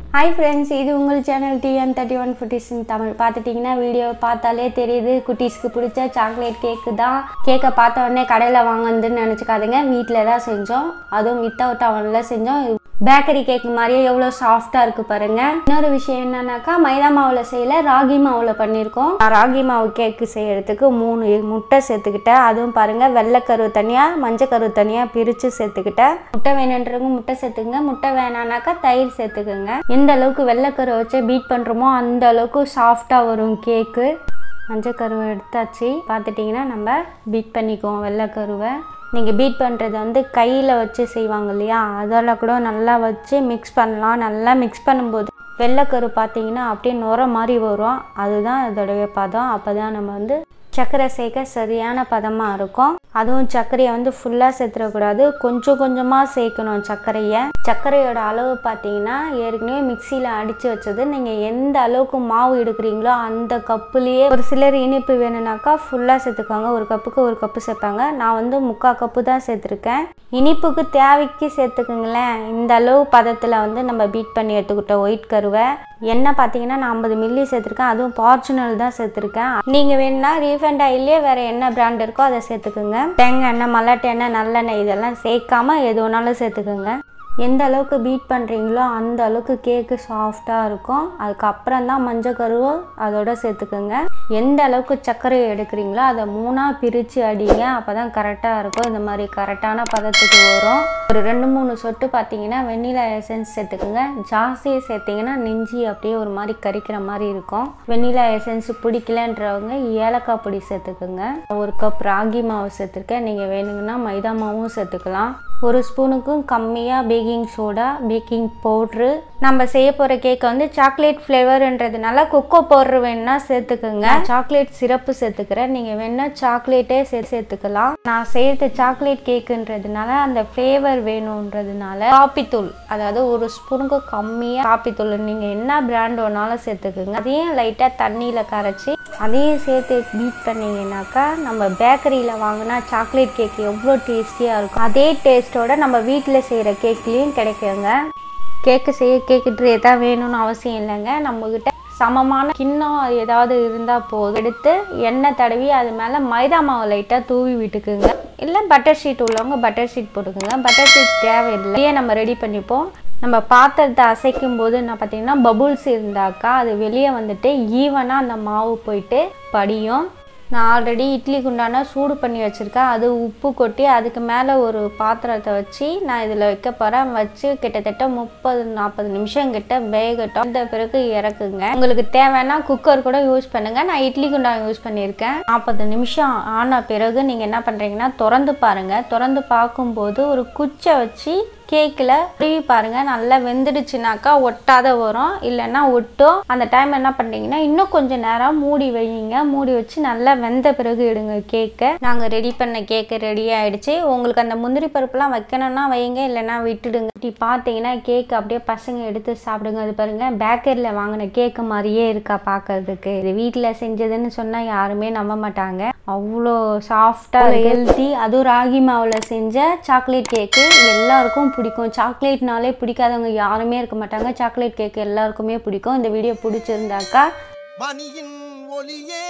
hi friends இது உங்கள் channel TN thirty one foodies Tamil பார்த்துட்டிங்கன்னா வீடியோ பார்த்தாலே தெரியுது குட்டீஸ்க்கு பிடிச்ச சாக்லேட் கேக்கு தான் கேக்கை பார்த்த உடனே கடையில் வாங்குதுன்னு நினச்சிக்காதுங்க வீட்டில் தான் செஞ்சோம் அதுவும் வித்தவுட் அவனில் செஞ்சோம் பேக்கரி கேக் மாதிரியே எவ்வளோ சாஃப்டாக இருக்குது பாருங்க இன்னொரு விஷயம் என்னன்னாக்கா மைதா மாவில் செய்யல ராகி மாவில் பண்ணியிருக்கோம் நான் ராகி மாவு கேக்கு செய்யறதுக்கு மூணு முட்டை சேர்த்துக்கிட்டேன் அதுவும் பாருங்கள் வெள்ளைக்கரு தனியாக மஞ்சக்கரு தனியாக பிரித்து சேர்த்துக்கிட்டேன் முட்டை வேணுன்றவங்க முட்டை சேர்த்துக்குங்க முட்டை வேணானாக்கா தயிர் சேர்த்துக்குங்க எந்த அளவுக்கு வெள்ளைக்கரு வச்சு பீட் பண்ணுறோமோ அந்த அளவுக்கு சாஃப்டாக வரும் கேக்கு மஞ்சக்கருவை எடுத்தாச்சு பார்த்துட்டிங்கன்னா நம்ம பீட் பண்ணிக்குவோம் வெள்ளைக்கருவை நீங்கள் பீட் பண்ணுறது வந்து கையில் வச்சு செய்வாங்க இல்லையா அதெல்லாம் கூட நல்லா வச்சு மிக்ஸ் பண்ணலாம் நல்லா மிக்ஸ் பண்ணும்போது வெள்ளைக்கரு பார்த்தீங்கன்னா அப்படியே நுர மாதிரி வரும் அதுதான் இதோடைய பதம் அப்போ தான் நம்ம வந்து சர்க்கரை சேர்க்க சரியான பதமாக இருக்கும் அதுவும் சர்க்கரையை வந்து ஃபுல்லாக சேர்த்துடக்கூடாது கொஞ்சம் கொஞ்சமாக சேர்க்கணும் சர்க்கரையை சர்க்கரையோட அளவு பார்த்தீங்கன்னா ஏற்கனவே மிக்சியில் அடித்து வச்சது நீங்கள் எந்த அளவுக்கு மாவு எடுக்கிறீங்களோ அந்த கப்புலேயே ஒரு சிலர் இனிப்பு வேணும்னாக்கா ஃபுல்லாக சேர்த்துக்குவாங்க ஒரு கப்புக்கு ஒரு கப்பு சேர்ப்பாங்க நான் வந்து முக்கால் கப்பு தான் சேர்த்துருக்கேன் இனிப்புக்கு தேவைக்கு சேர்த்துக்குங்களேன் இந்த அளவு பதத்தில் வந்து நம்ம பீட் பண்ணி எடுத்துக்கிட்டோம் ஒயிட் கருவை எண்ணெய் பார்த்தீங்கன்னா நான் ஐம்பது மில்லி சேர்த்துருக்கேன் அதுவும் ஃபார்ச்சுனல் தான் சேர்த்துருக்கேன் நீங்கள் வேணும்னா ரீஃபண்ட் ஆயிலே வேறு என்ன பிராண்ட் இருக்கோ அதை சேர்த்துக்குங்க தேங்காய் எண்ணெய் மல்லாட்டு எண்ணெய் நல்லெண்ணெய் இதெல்லாம் சேர்க்காம எது வேணாலும் சேர்த்துக்குங்க எந்த அளவுக்கு பீட் பண்ணுறீங்களோ அந்த அளவுக்கு கேக்கு சாஃப்டாக இருக்கும் அதுக்கப்புறம் தான் மஞ்சள் கருவை அதோட சேர்த்துக்குங்க எந்த அளவுக்கு சர்க்கரையை எடுக்கிறீங்களோ அதை மூணாக பிரித்து அடிங்க அப்போ தான் கரெக்டாக இருக்கும் இந்த மாதிரி கரெக்டான பதத்துக்கு வரும் ஒரு ரெண்டு மூணு சொட்டு பார்த்தீங்கன்னா வெண்ணிலா எசன்ஸ் சேர்த்துக்குங்க ஜாஸ்தியாக சேர்த்திங்கன்னா நெஞ்சி அப்படியே ஒரு மாதிரி கறிக்கிற மாதிரி இருக்கும் வெண்ணிலா எசன்ஸ் பிடிக்கலன்றவங்க ஏலக்காய் பொடி சேர்த்துக்குங்க ஒரு கப் ராகி மாவு சேர்த்துருக்கேன் நீங்கள் வேணுங்கன்னா மைதா மாவும் சேர்த்துக்கலாம் ஒரு ஸ்பூனுக்கும் கம்மியாக பேக்கிங் சோடா பேக்கிங் பவுட்ரு நம்ம செய்ய போகிற கேக்கை வந்து சாக்லேட் ஃப்ளேவர்ன்றதுனால கொக்கோ பவுட்ரு வேணுன்னா சேர்த்துக்குங்க சாக்லேட் சிரப்பு சேர்த்துக்கிறேன் நீங்கள் வேணா சாக்லேட்டே சே சேர்த்துக்கலாம் நான் செய்யறது சாக்லேட் கேக்குன்றதுனால அந்த ஃப்ளேவர் வேணுன்றதுனால காப்பித்தூள் அதாவது ஒரு ஸ்பூனுக்கு கம்மியாக காப்பித்தூள் நீங்கள் என்ன பிராண்ட் வேணாலும் சேர்த்துக்குங்க அதையும் லைட்டாக தண்ணியில் கரைச்சி அதையும் சேர்த்து பீட் பண்ணிங்கனாக்கா நம்ம பேக்கரியில் வாங்கினா சாக்லேட் கேக் எவ்வளோ டேஸ்டியாக இருக்கும் அதே டேஸ்ட்டோட நம்ம வீட்டில் செய்கிற கேக்லேயும் கிடைக்குங்க கேக்கு செய்ய கேக்கு ட்ரே தான் வேணும்னு அவசியம் இல்லைங்க நம்மக்கிட்ட சமமான கிண்ணம் ஏதாவது இருந்தால் போதும் எடுத்து எண்ணெய் தடவி அது மேலே மைதா மாவு லைட்டாக தூவி விட்டுக்குங்க இல்லை பட்டர் ஷீட் உள்ளவங்க பட்டர் ஷீட் போட்டுக்குங்க பட்டர் ஷீட் தேவையில்லை நம்ம ரெடி பண்ணிப்போம் நம்ம பாத்திரத்தை அசைக்கும் போது என்ன பார்த்தீங்கன்னா பபுள்ஸ் இருந்தாக்கா அது வெளியே வந்துட்டு ஈவனாக அந்த மாவு போயிட்டு படியும் நான் ஆல்ரெடி இட்லி குண்டான சூடு பண்ணி வச்சுருக்கேன் அது உப்பு கொட்டி அதுக்கு மேலே ஒரு பாத்திரத்தை வச்சு நான் இதில் வைக்க போகிறேன் வச்சு கிட்டத்தட்ட முப்பது நாற்பது நிமிஷம் கிட்ட வேகட்டும் அந்த பிறகு இறக்குங்க உங்களுக்கு தேவைன்னா குக்கர் கூட யூஸ் பண்ணுங்கள் நான் இட்லி குண்டான் யூஸ் பண்ணியிருக்கேன் நாற்பது நிமிஷம் ஆன பிறகு நீங்கள் என்ன பண்ணுறீங்கன்னா திறந்து பாருங்கள் திறந்து பார்க்கும்போது ஒரு குச்சை வச்சு கேக்கில் உருவி பாருங்கள் நல்லா வெந்துடுச்சுனாக்கா ஒட்டாத வரும் இல்லைன்னா ஒட்டும் அந்த டைம் என்ன பண்ணுறீங்கன்னா இன்னும் கொஞ்சம் நேரம் மூடி வைங்க மூடி வச்சு நல்லா வெந்த பிறகு எடுங்க கேக்கை நாங்கள் ரெடி பண்ண கேக்கு ரெடி ஆகிடுச்சு உங்களுக்கு அந்த முந்திரி பருப்புலாம் வைக்கணும்னா வைங்க இல்லைன்னா விட்டுடுங்க இப்படி பார்த்தீங்கன்னா கேக் அப்படியே பசங்க எடுத்து சாப்பிடுங்க அது பாருங்கள் பேக்கரியில் வாங்கின கேக்கு மாதிரியே இருக்கா பார்க்கறதுக்கு இது வீட்டில் செஞ்சதுன்னு சொன்னால் யாருமே நம்ப மாட்டாங்க அவ்வளோ சாஃப்டாக ஹெல்த்தி அதுவும் ராகி மாவில் செஞ்ச சாக்லேட் கேக்கு எல்லாருக்கும் பிடிக்கும் சாக்லேட்னாலே பிடிக்காதவங்க யாருமே இருக்க மாட்டாங்க சாக்லேட் கேக் எல்லாருக்குமே பிடிக்கும் இந்த வீடியோ பிடிச்சிருந்தாக்கா மணியின் ஒளியே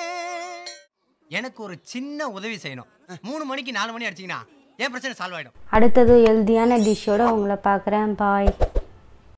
எனக்கு ஒரு சின்ன உதவி செய்யணும் மூணு மணிக்கு நாலு மணி அடிச்சீங்கன்னா என் பிரச்சனை சால்வ் ஆயிடும் அடுத்தது ஹெல்த்தியான டிஷ்ஷோட உங்களை பார்க்குறேன் பாய்